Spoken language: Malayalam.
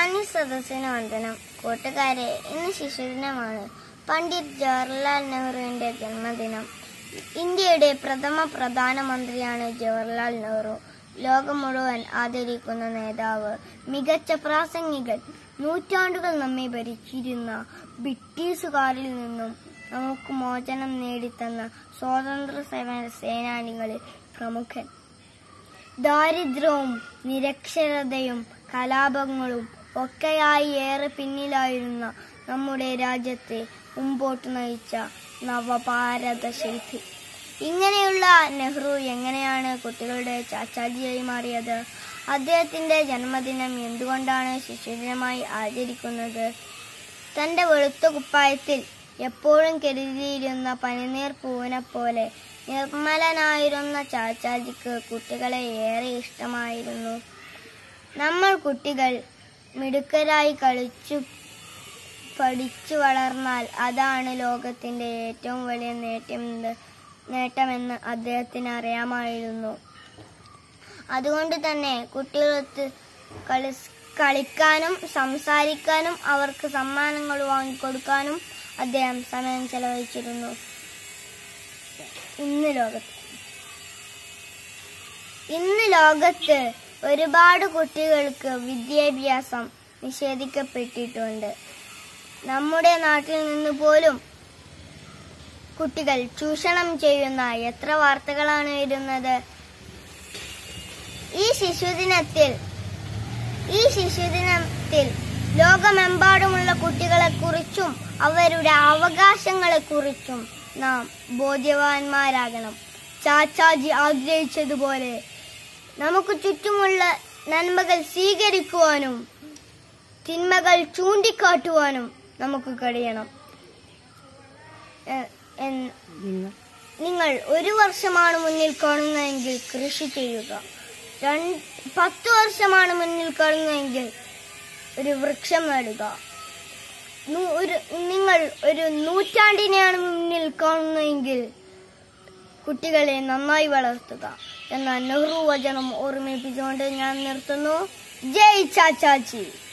മാന്യ സദസ്സിന് വന്ദനം കൂട്ടുകാരെ ഇന്ന് ശിശുദിനമാണ് പണ്ഡിറ്റ് ജവഹർലാൽ നെഹ്റുവിന്റെ ജന്മദിനം ഇന്ത്യയുടെ പ്രഥമ പ്രധാനമന്ത്രിയാണ് ജവഹർലാൽ നെഹ്റു ലോകം മുഴുവൻ ആദരിക്കുന്ന നേതാവ് മികച്ച പ്രാസംഗികൻ നൂറ്റാണ്ടുകൾ നമ്മെ ഭരിച്ചിരുന്ന ബ്രിട്ടീഷുകാരിൽ നിന്നും നമുക്ക് മോചനം നേടിത്തന്ന സ്വാതന്ത്ര്യ സേവന സേനാനികളിൽ പ്രമുഖൻ ദാരിദ്ര്യവും നിരക്ഷരതയും കലാപങ്ങളും ഒക്കെയായി ഏറെ പിന്നിലായിരുന്ന നമ്മുടെ രാജ്യത്തെ മുമ്പോട്ട് നയിച്ച നവഭാരത ശില്പി ഇങ്ങനെയുള്ള നെഹ്റു എങ്ങനെയാണ് കുട്ടികളുടെ ചാച്ചാജിയായി മാറിയത് അദ്ദേഹത്തിന്റെ ജന്മദിനം എന്തുകൊണ്ടാണ് ശിശുദിനമായി ആചരിക്കുന്നത് തന്റെ വെളുത്ത കുപ്പായത്തിൽ എപ്പോഴും കരുതിയിരുന്ന പനിനീർ പൂവിനെ പോലെ നിർമ്മലനായിരുന്ന ചാച്ചാജിക്ക് കുട്ടികളെ ഏറെ ഇഷ്ടമായിരുന്നു നമ്മൾ കുട്ടികൾ മിടുക്കരായി കളിച്ചു പഠിച്ചു വളർന്നാൽ അതാണ് ലോകത്തിന്റെ ഏറ്റവും വലിയ നേട്ടമെന്ന് നേട്ടമെന്ന് അദ്ദേഹത്തിന് അറിയാമായിരുന്നു അതുകൊണ്ട് തന്നെ കുട്ടികൾക്ക് കളി കളിക്കാനും സംസാരിക്കാനും അവർക്ക് സമ്മാനങ്ങൾ വാങ്ങിക്കൊടുക്കാനും അദ്ദേഹം സമയം ചെലവഴിച്ചിരുന്നു ഇന്ന് ലോകത്ത് ഇന്ന് ലോകത്ത് ഒരുപാട് കുട്ടികൾക്ക് വിദ്യാഭ്യാസം നിഷേധിക്കപ്പെട്ടിട്ടുണ്ട് നമ്മുടെ നാട്ടിൽ നിന്ന് പോലും കുട്ടികൾ ചൂഷണം ചെയ്യുന്ന എത്ര വാർത്തകളാണ് വരുന്നത് ഈ ശിശുദിനത്തിൽ ഈ ശിശുദിനത്തിൽ ലോകമെമ്പാടുമുള്ള കുട്ടികളെക്കുറിച്ചും അവരുടെ അവകാശങ്ങളെക്കുറിച്ചും നാം ബോധ്യവാന്മാരാകണം ചാച്ചാജി ആഗ്രഹിച്ചതുപോലെ നമുക്ക് ചുറ്റുമുള്ള നന്മകൾ സ്വീകരിക്കുവാനും തിന്മകൾ ചൂണ്ടിക്കാട്ടുവാനും നമുക്ക് കഴിയണം എ- എൻ- നിങ്ങൾ ഒരു വർഷമാണ് മുന്നിൽ കാണുന്നതെങ്കിൽ കൃഷി ചെയ്യുക രണ്ട് പത്ത് വർഷമാണ് മുന്നിൽ കാണുന്നതെങ്കിൽ ഒരു വൃക്ഷം നടുക നൂ- ഒരു നിങ്ങൾ ഒരു നൂറ്റാണ്ടിനെയാണ് മുന്നിൽ കാണുന്നതെങ്കിൽ കുട്ടികളെ നന്നായി വളർത്തുക എന്ന നെഹ്റു വചനം ഓർമ്മിപ്പിച്ചുകൊണ്ട് ഞാൻ നിർത്തുന്നു ജയ് ചാച്ചാച്ചി